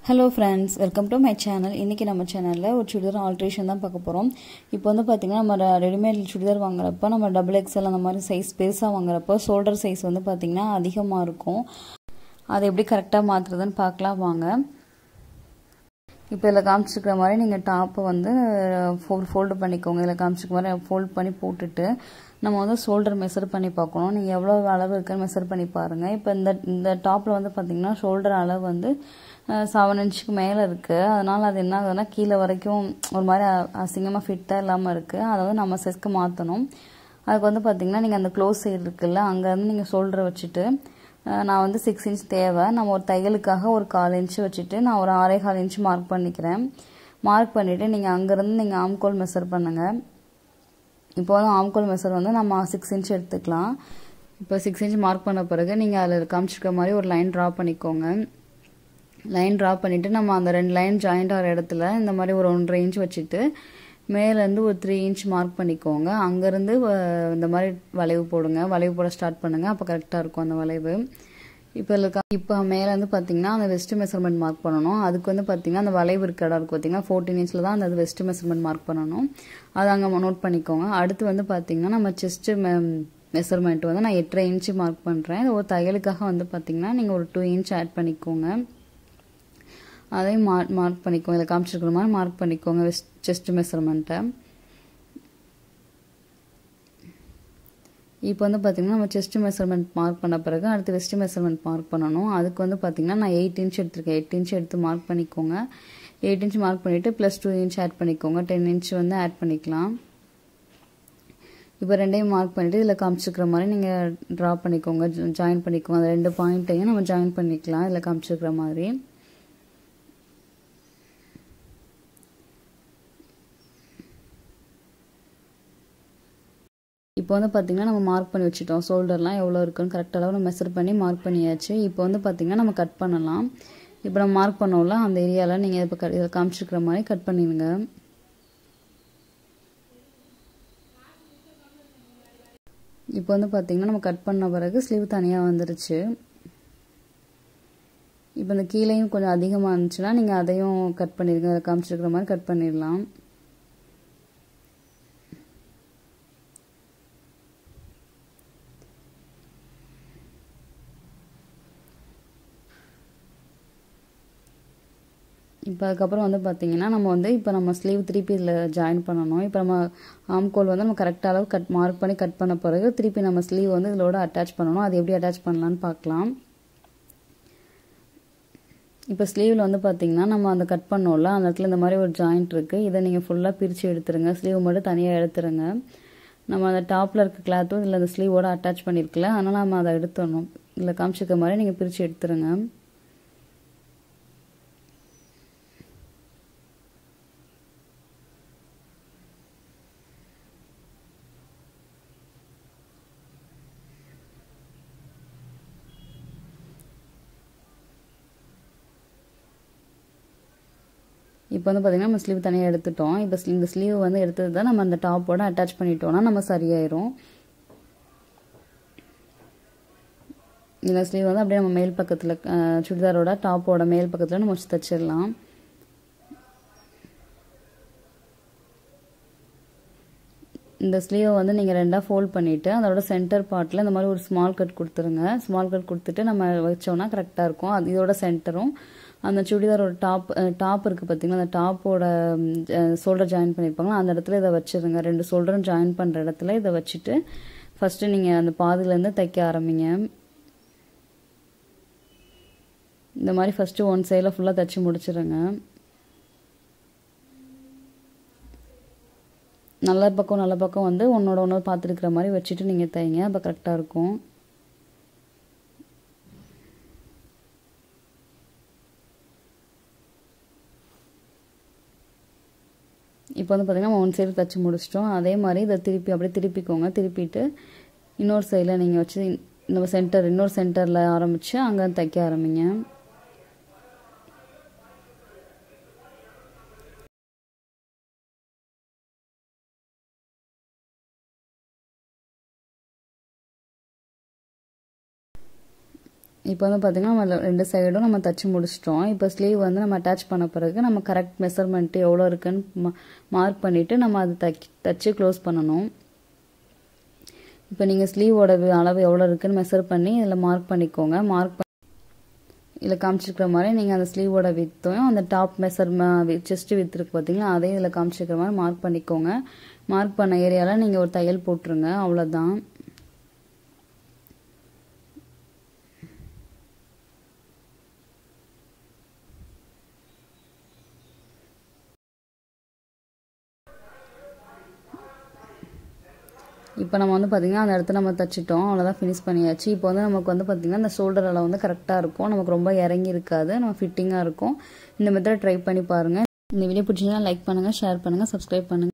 hello friends welcome to my channel இன்றைக்கி நம்ம சேனலில் ஒரு சுடிதார் ஆல்ட்ரேஷன் தான் பார்க்க போகிறோம் இப்போ வந்து பார்த்திங்கன்னா நம்ம ரெடிமேட் சுடிதார் வாங்குறப்ப நம்ம டபுள் எக்ஸ்எல் அந்த மாதிரி சைஸ் பெருசாக வாங்குறப்போ ஷோல்டர் சைஸ் வந்து பார்த்திங்கன்னா அதிகமாக இருக்கும் அதை எப்படி கரெக்டாக மாற்றுறதுன்னு பார்க்கலாம் வாங்க இப்போ இதில் காமிச்சிருக்கிற மாதிரி நீங்கள் டாப்பை வந்து ஃபோல் ஃபோல்டு பண்ணிக்கோங்க இதில் காமிச்சிருக்க மாதிரி ஃபோல்ட் பண்ணி போட்டுட்டு நம்ம வந்து ஷோல்டர் மெஷர் பண்ணி பார்க்கணும் நீங்கள் எவ்வளோ அளவு இருக்குன்னு மெஷர் பண்ணி பாருங்கள் இப்போ இந்த இந்த டாப்பில் வந்து பார்த்திங்கன்னா ஷோல்டர் அளவு வந்து செவன் இன்ச்சுக்கு மேலே இருக்குது அதனால் அது என்ன ஆகுதுன்னா கீழே வரைக்கும் ஒரு மாதிரி அசிங்கமாக ஃபிட்டாக இல்லாமல் இருக்குது அதை வந்து நம்ம செஸ்க்கு மாற்றணும் அதுக்கு வந்து பார்த்திங்கன்னா நீங்கள் அந்த க்ளோஸ் சைடு இருக்குல்ல அங்கேருந்து நீங்கள் ஷோல்டரை வச்சுட்டு நான் வந்து சிக்ஸ் இன்ச் தேவை நம்ம ஒரு தையலுக்காக ஒரு கால் இன்ச்சு வச்சுட்டு நான் ஒரு ஆறே கால் இன்ச்சு மார்க் பண்ணிக்கிறேன் மார்க் பண்ணிவிட்டு நீங்கள் அங்கேருந்து நீங்கள் ஆம்கோல் மெஷர் பண்ணுங்கள் இப்போ வந்து ஆம்கோல் மெஷர் வந்து நம்ம சிக்ஸ் இன்ச் எடுத்துக்கலாம் இப்போ சிக்ஸ் இன்ச் மார்க் பண்ண பிறகு நீங்கள் அதில் காமிச்சிருக்க மாதிரி ஒரு லைன் ட்ரா பண்ணிக்கோங்க லைன் ட்ரா பண்ணிவிட்டு நம்ம அந்த ரெண்டு லைன் ஜாயிண்ட் ஆகிற இடத்துல இந்த மாதிரி ஒரு ஒன்றரை இன்ச் வச்சுட்டு மேலேருந்து ஒரு த்ரீ இன்ச் மார்க் பண்ணிக்கோங்க அங்கேருந்து இந்த மாதிரி வளைவு போடுங்க வளைவு போட ஸ்டார்ட் பண்ணுங்கள் அப்போ கரெக்டாக இருக்கும் அந்த வளைவு இப்போ இதில் இப்போ மேலேருந்து பார்த்தீங்கன்னா அந்த வெஸ்ட் மெஷர்மெண்ட் மார்க் பண்ணணும் அதுக்கு வந்து பார்த்தீங்கன்னா அந்த வளைவு இருக்க இடம் இருக்குது பார்த்தீங்கன்னா ஃபோர்டீன் இன்ச்சில் தான் அந்த வெஸ்ட் மெஷர்மெண்ட் மார்க் பண்ணணும் அதை அங்கே நோட் பண்ணிக்கோங்க அடுத்து வந்து பார்த்தீங்கன்னா நம்ம செஸ்ட்டு மெஷர்மெண்ட் வந்து நான் எட்டரை இன்ச்சு மார்க் பண்ணுறேன் ஒரு தையலுக்காக வந்து பார்த்தீங்கன்னா நீங்கள் ஒரு டூ இன்ச் ஆட் பண்ணிக்கோங்க அதையும் மார்க் மார்க் பண்ணிக்கோங்க இதில் காமிச்சிருக்கிற மாதிரி மார்க் பண்ணிக்கோங்க வெஸ்ட் செஸ்ட் மெஷர்மெண்ட்டை இப்போ வந்து பார்த்திங்கன்னா நம்ம செஸ்ட் மெஷர்மெண்ட் மார்க் பண்ண பிறகு அடுத்து வெஸ்ட் மெஷர்மெண்ட் மார்க் பண்ணணும் அதுக்கு வந்து பார்த்திங்கன்னா நான் எயிட் இன்ச் எடுத்திருக்கேன் எயிட் இன்ச் எடுத்து மார்க் பண்ணிக்கோங்க எயிட் இன்ச் மார்க் பண்ணிவிட்டு ப்ளஸ் டூ இன்ச் ஆட் பண்ணிக்கோங்க டென் இன்ச் வந்து ஆட் பண்ணிக்கலாம் இப்போ ரெண்டையும் மார்க் பண்ணிவிட்டு இதில் காமிச்சிருக்கிற மாதிரி நீங்கள் ட்ரா பண்ணிக்கோங்க ஜாயின் பண்ணிக்கோங்க அந்த ரெண்டு பாயிண்ட்டையும் நம்ம ஜாயின் பண்ணிக்கலாம் இதில் காமிச்சிருக்கிற மாதிரி இப்போ வந்து பார்த்திங்கன்னா நம்ம மார்க் பண்ணி வச்சுட்டோம் ஷோல்டர்லாம் எவ்வளோ இருக்குன்னு கரெக்ட் அளவு நம்ம மெஷர் பண்ணி மார்க் பண்ணியாச்சு இப்போ வந்து பார்த்திங்கன்னா நம்ம கட் பண்ணலாம் இப்போ நம்ம மார்க் பண்ணோம்ல அந்த ஏரியாவில் நீங்கள் இப்போ இதில் காமிச்சிருக்கிற மாதிரி கட் பண்ணிடுங்க இப்போ வந்து பார்த்திங்கன்னா நம்ம கட் பண்ண பிறகு ஸ்லீவ் தனியாக வந்துருச்சு இப்போ இந்த கீழேயும் கொஞ்சம் அதிகமாக இருந்துச்சுன்னா நீங்கள் அதையும் கட் பண்ணிடுங்க அதை காமிச்சிருக்கிற மாதிரி கட் பண்ணிடலாம் இப்போ அதுக்கப்புறம் வந்து பார்த்திங்கன்னா நம்ம வந்து இப்போ நம்ம ஸ்லீவ் திருப்பி இதில் ஜாயின் பண்ணணும் இப்போ நம்ம ஆம்கோல் வந்து நம்ம கரெக்ட் அளவு கட் மார்க் பண்ணி கட் பண்ண பிறகு திருப்பி நம்ம ஸ்லீவ் வந்து இதோட அட்டாச் பண்ணணும் அது எப்படி அட்டாச் பண்ணலான்னு பார்க்கலாம் இப்போ ஸ்லீவில் வந்து பார்த்திங்கன்னா நம்ம அந்த கட் பண்ணோம்ல அந்த இடத்துல இந்த மாதிரி ஒரு ஜாயிண்ட் இருக்குது இதை நீங்கள் ஃபுல்லாக பிரித்து எடுத்துருங்க ஸ்லீவ் மட்டும் தனியாக எடுத்துருங்க நம்ம அந்த டாப்பில் இருக்க கிளாத்தும் இதில் அந்த ஸ்லீவோட அட்டாச் பண்ணியிருக்கல அதனால் நம்ம அதை எடுத்துடணும் இதில் காமிச்சிக்க மாதிரி நீங்கள் பிரித்து எடுத்துருங்க இப்போ வந்து பார்த்திங்கன்னா நம்ம ஸ்லீவ் தனியாக எடுத்துட்டோம் இப்போ இந்த ஸ்லீவ் வந்து எடுத்தது தான் நம்ம அந்த டாப்போட அட்டாச் பண்ணிட்டோம்னா நம்ம சரியாயிரும் இந்த ஸ்லீவ் வந்து அப்படியே நம்ம மேல் பக்கத்தில் சுடிதாரோட டாப்போட மேல் பக்கத்தில் நம்ம வச்சு தைச்சிடலாம் இந்த ஸ்லீவை வந்து நீங்கள் ரெண்டாக ஃபோல்ட் பண்ணிவிட்டு அதோட சென்டர் பார்ட்டில் இந்த மாதிரி ஒரு ஸ்மால் கட் கொடுத்துருங்க ஸ்மால் கட் கொடுத்துட்டு நம்ம வச்சோம்னா கரெக்டாக இருக்கும் அது இதோட சென்டரும் அந்த சுடிதாரோட டாப் டாப் இருக்குது பார்த்தீங்கன்னா அந்த டாப்போட ஷோல்டர் ஜாயின் பண்ணியிருப்பாங்க அந்த இடத்துல இதை வச்சுருங்க ரெண்டு ஷோல்டரும் ஜாயின் பண்ணுற இடத்துல இதை வச்சுட்டு ஃபஸ்ட்டு நீங்கள் அந்த பாதிலேருந்து தைக்க ஆரம்பிங்க இந்த மாதிரி ஃபஸ்ட்டு ஒன் சைடில் ஃபுல்லாக தைச்சி முடிச்சிடுங்க நல்ல பக்கம் நல்ல பக்கம் வந்து ஒன்றோட ஒன்று பார்த்துருக்குற மாதிரி வச்சுட்டு நீங்கள் தைங்க அப்போ கரெக்டாக இருக்கும் இப்போ வந்து பார்த்திங்கன்னா ஒன் சைடு தைச்சி முடிச்சிட்டோம் அதே மாதிரி இதை திருப்பி அப்படியே திருப்பிக்கோங்க திருப்பிட்டு இன்னொரு சைடில் நீங்கள் வச்சு இந்த சென்டர் இன்னொரு சென்டரில் ஆரம்பித்து அங்கே தைக்க ஆரம்பிங்க இப்போ வந்து பார்த்திங்கன்னா நம்ம ரெண்டு சைடும் நம்ம தச்சு முடிச்சிட்டோம் இப்போ ஸ்லீவ் வந்து நம்ம அட்டாச் பண்ண பிறகு நம்ம கரெக்ட் மெஷர்மெண்ட்டு எவ்வளோ இருக்குன்னு மார்க் பண்ணிவிட்டு நம்ம அதை தச் தச்சு க்ளோஸ் பண்ணணும் இப்போ நீங்கள் ஸ்லீவோட அளவு எவ்வளோ இருக்குன்னு மெஷர் பண்ணி இதில் மார்க் பண்ணிக்கோங்க மார்க் இதில் காமிச்சிருக்கிற மாதிரி நீங்கள் அந்த ஸ்லீவோட வித்தையும் அந்த டாப் மெஷர் செஸ்ட் வித் இருக்கு பார்த்தீங்களா அதையும் இதில் காமிச்சிருக்கிற மாதிரி மார்க் பண்ணிக்கோங்க மார்க் பண்ண ஏரியாவில் நீங்கள் ஒரு தையல் போட்டுருங்க அவ்வளோதான் இப்போ நம்ம வந்து பார்த்திங்கன்னா அந்த இடத்த நம்ம தச்சிட்டோம் அவ்வளோதான் ஃபினிஷ் பண்ணியாச்சு இப்போ வந்து நமக்கு வந்து பார்த்திங்கன்னா அந்த ஷோல்டர் அளவு வந்து கரெக்டாக இருக்கும் நமக்கு ரொம்ப இறங்கி இருக்காது நம்ம ஃபிட்டிங்காக இருக்கும் இந்த மெத்தட் ட்ரை பண்ணி பாருங்கள் இந்த வீடியோ பிடிச்சிங்கன்னா லைக் பண்ணுங்கள் ஷேர் பண்ணுங்கள் சப்ஸ்கிரைப் பண்ணுங்கள்